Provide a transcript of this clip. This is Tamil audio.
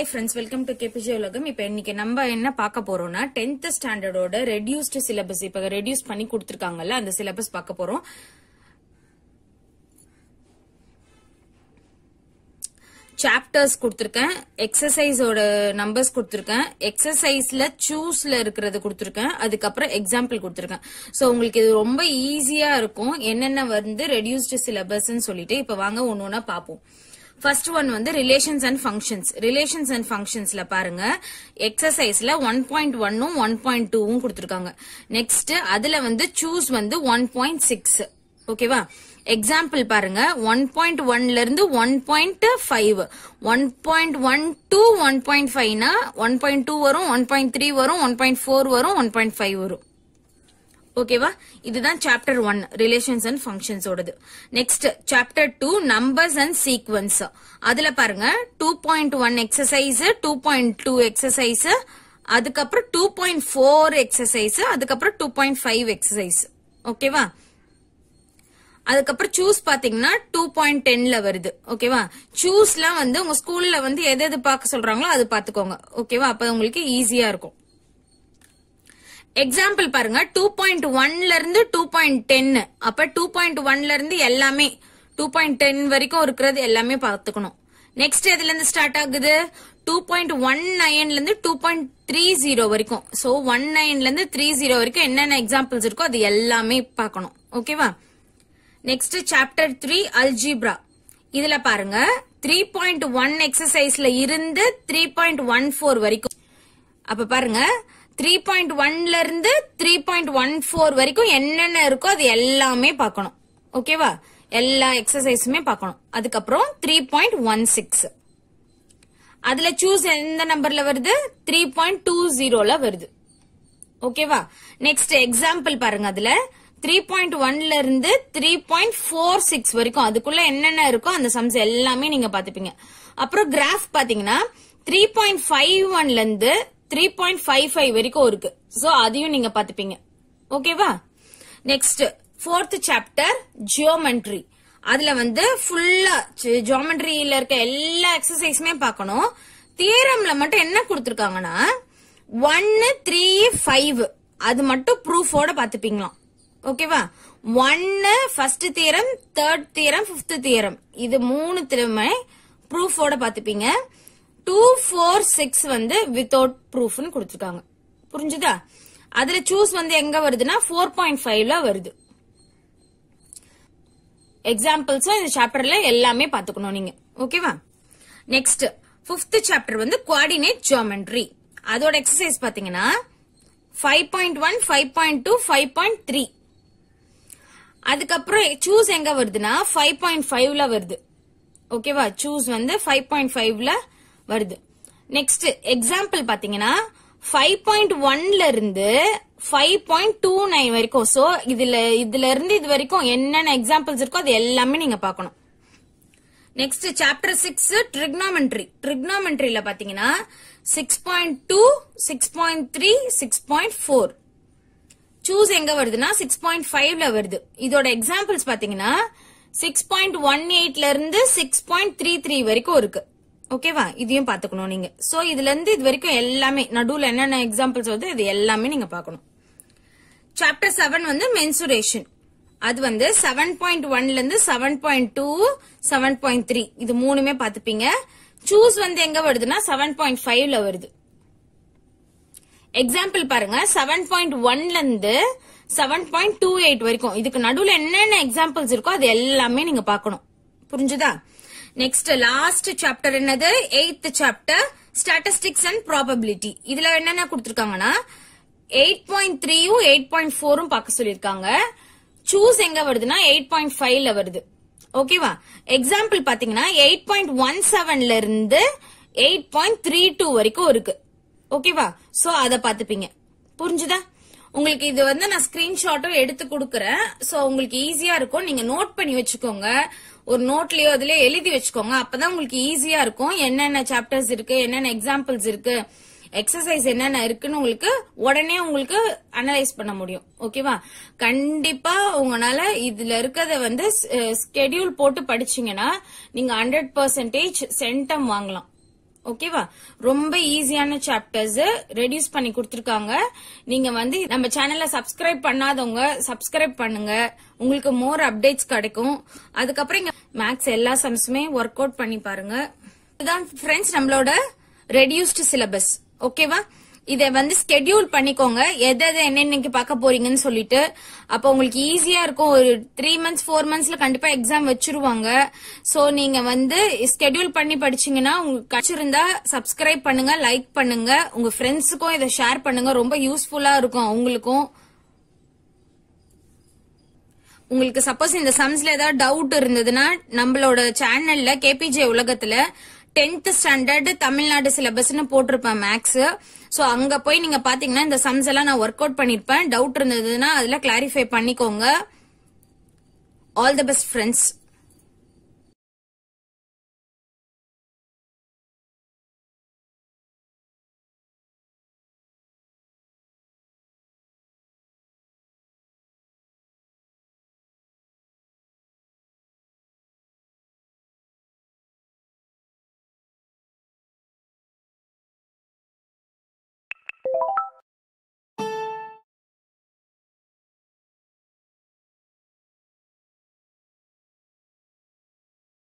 hi friends welcome to KBJ உலகம் இப்போ இன்னைக்கு நம்ம என்ன பார்க்க போறோம்னா டென்த் ஸ்டாண்டர்டோட ரெடியூஸ்டு சிலபஸ் இப்போ ரெடியூஸ் பண்ணி கொடுத்துருக்காங்கல்ல அந்த சிலபஸ் பார்க்க போறோம் சாப்டர்ஸ் கொடுத்துருக்கேன் எக்ஸசைஸோட நம்பர்ஸ் கொடுத்துருக்கேன் எக்ஸசைஸ்ல சூஸ்ல இருக்கிறது கொடுத்துருக்கேன் அதுக்கப்புறம் எக்ஸாம்பிள் கொடுத்துருக்கேன் ஸோ உங்களுக்கு இது ரொம்ப ஈஸியா இருக்கும் என்னென்ன வந்து ரெடியூஸ்டு சிலபஸ்ன்னு சொல்லிட்டு இப்போ வாங்க ஒன்னு ஒன்னா பார்ப்போம் ஃபர்ஸ்ட் ஒன் வந்து relations and functions relations and ஃபங்க்ஷன்ஸ்ல பாருங்க எக்ஸசைஸ்ல ஒன் பாயிண்ட் ஒன்னும் ஒன் பாயிண்ட் டூவும் கொடுத்துருக்காங்க நெக்ஸ்ட் அதுல வந்து சூஸ் வந்து ஒன் பாயிண்ட் சிக்ஸ் ஓகேவா எக்ஸாம்பிள் பாருங்க ஒன் பாயிண்ட் ஒன்ல இருந்து one point five one point one two one point ஃபைவ்னா ஒன் பாயிண்ட் டூ வரும் ஒன் பாயிண்ட் த்ரீ வரும் ஒன் பாயிண்ட் ஃபோர் வரும் ஒன் பாயிண்ட் ஃபைவ் வரும் ஓகேவா இதுதான் chapter one relations and functions ஓடது next chapter two numbers and sequence அதுல பாருங்க two point one exercise two point two exercise அதுக்கப்புறம் டூ பாயிண்ட் ஃபோர் எக்ஸசைஸ் அதுக்கப்புறம் டூ பாயிண்ட் ஃபைவ் எக்ஸசைஸ் ஓகேவா அதுக்கப்புறம் சூஸ் பாத்தீங்கன்னா டூ பாயிண்ட் டென்ல வருது ஓகேவா சூஸ்லாம் வந்து உங்க ஸ்கூல்ல வந்து எது எது பார்க்க சொல்றாங்களோ அது பாத்துக்கோங்க ஓகேவா அப்ப உங்களுக்கு ஈஸியா இருக்கும் எக்ஸாம்பிள் பாருங்க டூ பாயிண்ட் ஒன்ல இருந்து டூ பாயிண்ட் டென் அப்ப டூ பாயிண்ட் ஒன்ல இருந்து எல்லாமே டூ பாயிண்ட் டென் வரைக்கும் இருக்கிறது எல்லாமே பாத்துக்கணும் நெக்ஸ்ட் எதுல இருந்து ஸ்டார்ட் ஆகுது டூ பாயிண்ட் ஒன் நைன்ல இருந்து டூ பாயிண்ட் த்ரீ ஜீரோ வரைக்கும் சோ ஒன் நைன்ல இருந்து த்ரீ ஜீரோ வரைக்கும் என்னென்ன எக்ஸாம்பிள்ஸ் இருக்கோ அது எல்லாமே பார்க்கணும் ஓகேவா நெக்ஸ்ட் சாப்டர் த்ரீ அல்ஜிப்ரா இதுல பாருங்க த்ரீ பாயிண்ட் ஒன் எக்ஸசைஸ்ல இருந்து த்ரீ பாயிண்ட் ஒன் ஃபோர் வரைக்கும் அப்ப பாருங்க த்ரீ பாயிண்ட் ஒன்ல இருந்து த்ரீ பாயிண்ட் ஒன் ஃபோர் வரைக்கும் என்னென்ன இருக்கோ அது எல்லாமே பார்க்கணும் ஓகேவா எல்லா எக்ஸசைஸுமே பார்க்கணும் அதுக்கப்புறம் த்ரீ பாயிண்ட் ஒன் சிக்ஸ் அதுல சூஸ் எந்த நம்பர்ல வருது த்ரீ பாயிண்ட் டூ ஜீரோல வருது ஓகேவா நெக்ஸ்ட் எக்ஸாம்பிள் பாருங்க அதுல த்ரீ பாயிண்ட் ஒன்ல இருந்து த்ரீ பாயிண்ட் ஃபோர் சிக்ஸ் வரைக்கும் அதுக்குள்ள என்னென்ன இருக்கோ அந்த சம்ஸ் எல்லாமே நீங்க பாத்துப்பீங்க அப்புறம் கிராஃப் பாத்தீங்கன்னா த்ரீ பாயிண்ட் ஃபைவ் ஒன்ல இருந்து த்ரீ பாயிண்ட் ஃபைவ் ஃபைவ் வரைக்கும் இருக்கு சோ அதையும் நீங்க பாத்துப்பீங்க ஓகேவா நெக்ஸ்ட் ஃபோர்த் சாப்டர் ஜியோமெட்ரி அதுல வந்து ஃபுல்லா ஜியோமெட்ரியில இருக்க எல்லா எக்ஸசைஸுமே பார்க்கணும் தியரம்ல மட்டும் என்ன கொடுத்துருக்காங்கன்னா ஒன்னு த்ரீ ஃபைவ் அது மட்டும் ப்ரூஃபோட பாத்துப்பீங்களாம் ஓகேவா ஒன்னு first theorem third theorem fifth theorem இது மூணு திறமை ப்ரூஃபோட பாத்துப்பீங்க டூ ஃபோர் சிக்ஸ் வந்து வித்தவுட் ப்ரூஃப்னு கொடுத்துருக்காங்க புரிஞ்சுதா அதுல சூஸ் வந்து எங்க வருதுன்னா ஃபோர் பாயிண்ட் ஃபைவ்ல வருது எக்ஸாம்பிள்ஸும் இந்த சாப்டர்ல எல்லாமே பாத்துக்கணும் நீங்க ஓகேவா நெக்ஸ்ட் பிப்த் சாப்டர் வந்து குவாடினேட் ஜியோமெட்ரி அதோட எக்ஸசைஸ் பாத்தீங்கன்னா five point one five point two five point three அதுக்கப்புறம் சூஸ் எங்க வருதுன்னா ஃபைவ் பாயிண்ட் ஃபைவ்ல வருது ஓகேவா சூஸ் வந்து ஃபைவ் பாயிண்ட் ஃபைவ்ல வருது நெக்ஸ்ட் எக்ஸாம்பிள் பாத்தீங்கன்னா ஃபைவ் பாயிண்ட் ஒன்ல இருந்து ஃபைவ் பாயிண்ட் டூ நைன் வரைக்கும் சோ இதுல இதுல இருந்து இது வரைக்கும் என்னென்ன எக்ஸாம்பிள்ஸ் இருக்கோ அது எல்லாமே நீங்க பார்க்கணும் நெக்ஸ்ட் சாப்டர் சிக்ஸ் ட்ரிக்னாமெண்ட்ரி ட்ரிக்னாமெண்ட்ரியில பாத்தீங்கன்னா six point two six point three six point four choose எங்க வருதுன்னா சிக்ஸ் பாயிண்ட் ஃபைவ்ல வருது இதோட எக்ஸாம்பிள்ஸ் பாத்தீங்கன்னா சிக்ஸ் பாயிண்ட் ஒன் எயிட்ல இருந்து சிக்ஸ் பாயிண்ட் த்ரீ த்ரீ வரைக்கும் இருக்கு ஓகேவா இதையும் பாத்துக்கணும் நீங்க சோ இதுல இருந்து இது வரைக்கும் எல்லாமே நடுவுல என்னென்ன எக்ஸாம்பிள்ஸ் வருது இது எல்லாமே நீங்க பாக்கணும் சாப்டர் செவன் வந்து மென்சுரேஷன் அது வந்து செவன் பாயிண்ட் ஒன்ல இருந்து seven point two seven point three இது மூணுமே பாத்துப்பீங்க சூஸ் வந்து எங்க வருதுன்னா செவன் பாயிண்ட் ஃபைவ்ல வருது எக்ஸாம்பிள் பாருங்க செவன் பாயிண்ட் ஒன்ல இருந்து செவன் பாயிண்ட் டூ எயிட் வரைக்கும் இதுக்கு நடுவுல என்னென்ன எக்ஸாம்பிள்ஸ் இருக்கோ அது எல்லாமே நீங்க பாக்கணும் புரிஞ்சுதா நெக்ஸ்ட் லாஸ்ட் சாப்டர் என்னது eighth chapter statistics and probability இதுல என்னென்ன கொடுத்துருக்காங்கன்னா எயிட் பாயிண்ட் த்ரீயும் எயிட் பாயிண்ட் ஃபோரும் பார்க்க சொல்லியிருக்காங்க சூஸ் எங்க வருதுன்னா எயிட் பாயிண்ட் ஃபைவ்ல வருது ஓகேவா எக்ஸாம்பிள் பாத்தீங்கன்னா எயிட் பாயிண்ட் ஒன் செவன்ல இருந்து எயிட் பாயிண்ட் த்ரீ டூ வரைக்கும் இருக்கு ஓகேவா சோ அத பாத்துப்பீங்க புரிஞ்சுதா உங்களுக்கு இது வந்து நான் ஸ்கிரீன்ஷாட்டும் எடுத்து கொடுக்கறேன் சோ உங்களுக்கு ஈஸியா இருக்கும் நீங்க நோட் பண்ணி வச்சுக்கோங்க ஒரு நோட்லயோ அதுல எழுதி வச்சுக்கோங்க அப்பதான் உங்களுக்கு ஈஸியா இருக்கும் என்னென்ன சாப்டர்ஸ் இருக்கு என்னென்ன எக்ஸாம்பிள்ஸ் இருக்கு எக்ஸசைஸ் என்னென்ன இருக்குன்னு உங்களுக்கு உடனே உங்களுக்கு அனலைஸ் பண்ண முடியும் ஓகேவா கண்டிப்பா உங்களால இதுல இருக்கிறத வந்து ஸ்கெடியூல் போட்டு படிச்சீங்கன்னா நீங்க ஹண்ட்ரட் பர்சன்டேஜ் சென்டம் வாங்கலாம் ஓகேவா ரொம்ப ஈஸியான சாப்டர்ஸ் ரெடியூஸ் பண்ணி கொடுத்திருக்காங்க நீங்க வந்து நம்ம சேனல்ல சப்ஸ்கிரைப் பண்ணாதவங்க சப்ஸ்கிரைப் பண்ணுங்க உங்களுக்கு மோர் அப்டேட்ஸ் கிடைக்கும் அதுக்கப்புறம் இங்க மேக்ஸ் எல்லா சம்ஸுமே ஒர்க் அவுட் பண்ணி பாருங்க இதுதான் ஃப்ரெண்ட்ஸ் நம்மளோட ரெடியூஸ்டு சிலபஸ் ஓகேவா இத வந்து ஸ்கெடியூல் பண்ணிக்கோங்க எதை எதை என்னென்னைக்கு பார்க்க போறீங்கன்னு சொல்லிட்டு அப்போ உங்களுக்கு ஈஸியா இருக்கும் ஒரு த்ரீ மந்த்ஸ் ஃபோர் மந்த்ஸ்ல கண்டிப்பா எக்ஸாம் வச்சிருவாங்க சோ நீங்க வந்து ஸ்கெடியூல் பண்ணி படிச்சீங்கன்னா உங்களுக்கு கிடைச்சிருந்தா சப்ஸ்கிரைப் பண்ணுங்க லைக் பண்ணுங்க உங்க ஃப்ரெண்ட்ஸுக்கும் இதை ஷேர் பண்ணுங்க ரொம்ப யூஸ்ஃபுல்லா இருக்கும் அவங்களுக்கும் உங்களுக்கு சப்போஸ் இந்த சம்ஸ்ல ஏதாவது டவுட் இருந்ததுன்னா நம்மளோட சேனல்ல கேபிஜே உலகத்துல டென்த் ஸ்டாண்டர்ட் தமிழ்நாடு சிலபஸ்னு போட்டிருப்பேன் மேக்ஸ் சோ அங்க போய் நீங்க பாத்தீங்கன்னா இந்த சம்ஸ் எல்லாம் நான் ஒர்க் அவுட் பண்ணிருப்பேன் டவுட் இருந்ததுன்னா அதுல கிளாரிஃபை பண்ணிக்கோங்க ஆல் தி பெஸ்ட் ஃப்ரெண்ட்ஸ்